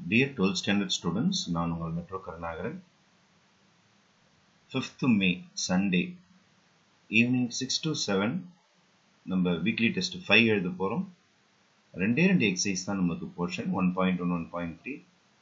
dear twelfth standard students நான் உங்கள் metro Karunakaran fifth May Sunday evening six to seven நம்ம weekly test five எழுத போகிறோம் ரெண்டே ரெண்டு எக்ஸசைஸ் தான் நமக்கு portion one point one one point three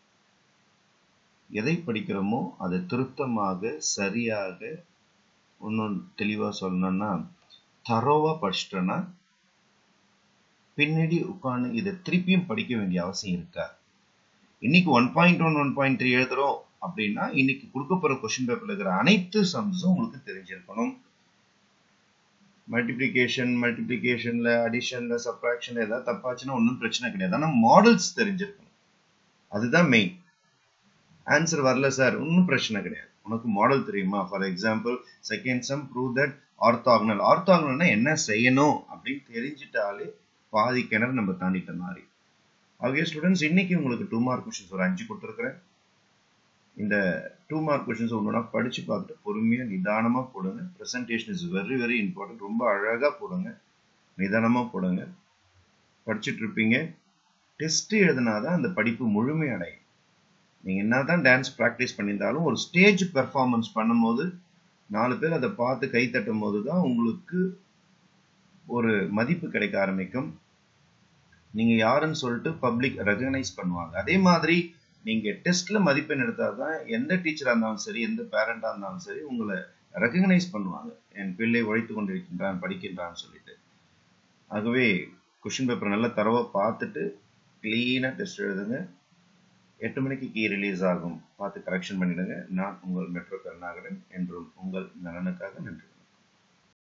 எதை படிக்கிறோமோ அதை திருத்தமாக சரியாக இன்னும் தெளிவாக சொல்லணும்னா தரோவாக படிச்சிட்டோன்னா பின்னாடி உட்காந்து இதை திருப்பியும் படிக்க வேண்டிய அவசியம் இருக்கா இன்னைக்கு one point one one point three எழுதுறோம் அப்படின்னா இன்னைக்கு கொடுக்க போற கொஸ்டின் பேப்பர்ல இருக்கிற அனைத்து சம்ஸும் உங்களுக்கு தெரிஞ்சிருக்கணும் மல்டிப்ளிகேஷன் மல்டிப்ளிகேஷன்ல அடிஷன்ல சப்ராக்ஷன்ல ஏதாவது தப்பாச்சுன்னா ஒன்றும் பிரச்சனை கிடையாது ஆனால் மாடல்ஸ் தெரிஞ்சிருக்கணும் அதுதான் மெயின் ஆன்சர் வரல சார் ஒன்றும் பிரச்சனை கிடையாது உனக்கு மாடல் தெரியுமா for example second sum prove that orthogonal ஆர்த்தாக்னல்னா என்ன செய்யணும் அப்படின்னு தெரிஞ்சிட்டாலே பாதி கிணறு நம்ம தாண்டிட்ட மாதிரி ஆகிய ஸ்டூடெண்ட்ஸ் இன்னைக்கு உங்களுக்கு டூ மார்க் கொஷின்ஸ் ஒரு அஞ்சு கொடுத்துருக்குறேன் இந்த டூ மார்க் கொஷின்ஸ் ஒன்றுனா படிச்சு பார்த்துட்டு பொறுமையாக நிதானமாக போடுங்க presentation is very very important ரொம்ப அழகாக போடுங்க நிதானமாக போடுங்க படிச்சுட்டு இருப்பீங்க டெஸ்ட் எழுதினாதான் அந்த படிப்பு முழுமையடையும் நீங்கள் என்ன தான் டான்ஸ் ப்ராக்டிஸ் பண்ணியிருந்தாலும் ஒரு ஸ்டேஜ் பெர்ஃபார்மன்ஸ் பண்ணும்போது நாலு பேர் அதை பார்த்து கை தட்டும் போது தான் உங்களுக்கு ஒரு மதிப்பு கிடைக்க ஆரம்பிக்கும் நீங்க யாருன்னு சொல்லிட்டு பப்ளிக் ரெகனைஸ் பண்ணுவாங்க அதே மாதிரி நீங்க டெஸ்ட்ல மதிப்பெண் எடுத்தாதான் எந்த டீச்சரா இருந்தாலும் சரி எந்த பேரண்டா இருந்தாலும் சரி உங்களை ரெகனைஸ் பண்ணுவாங்க என் பிள்ளை உழைத்து கொண்டிருக்கின்றான் படிக்கின்றான்னு சொல்லிட்டு ஆகவே கொஷின் பேப்பர் நல்லா தரவா பார்த்துட்டு கிளீனா டெஸ்ட் எழுதுங்க எட்டு மணிக்கு கீ ரிலீஸ் ஆகும் பார்த்து கரெக்ஷன் பண்ணிடுங்க நான் உங்கள் மெட்ரோ கருணாகரன் என்றும் உங்கள் நலனுக்காக நன்றி